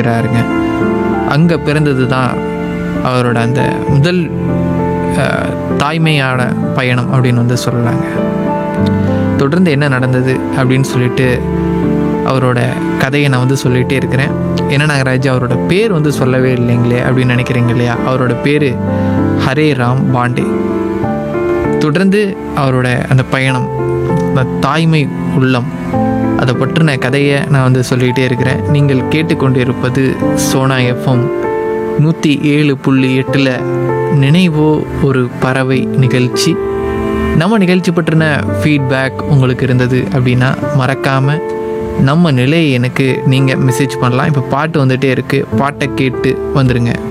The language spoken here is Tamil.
இருக்கிறாருங்க அங்கே பிறந்தது தான் அவரோட அந்த முதல் அஹ், தாய்மையான பயணம் அப்படின்னு வந்து சொல்லலாங்க தொடர்ந்து என்ன நடந்தது அப்படின்னு சொல்லிட்டு அவரோட கதையை நான் வந்து சொல்லிகிட்டே இருக்கிறேன் என்ன நாகராஜ் அவரோட பேர் வந்து சொல்லவே இல்லைங்களே அப்படின்னு நினைக்கிறீங்க இல்லையா அவரோட பேர் ஹரே ராம் பாண்டே தொடர்ந்து அவரோட அந்த பயணம் அந்த தாய்மை உள்ளம் அதை பற்றின கதையை நான் வந்து சொல்லிகிட்டே இருக்கிறேன் நீங்கள் கேட்டுக்கொண்டிருப்பது சோனா எஃப்எம் நூற்றி ஏழு புள்ளி எட்டில் நினைவோ ஒரு பறவை நிகழ்ச்சி நம்ம நிகழ்ச்சி பற்றின ஃபீட்பேக் உங்களுக்கு இருந்தது அப்படின்னா மறக்காமல் நம்ம நிலையை எனக்கு நீங்கள் மெசேஜ் பண்ணலாம் இப்போ பாட்டு வந்துகிட்டே இருக்குது பாட்டை கேட்டு வந்துடுங்க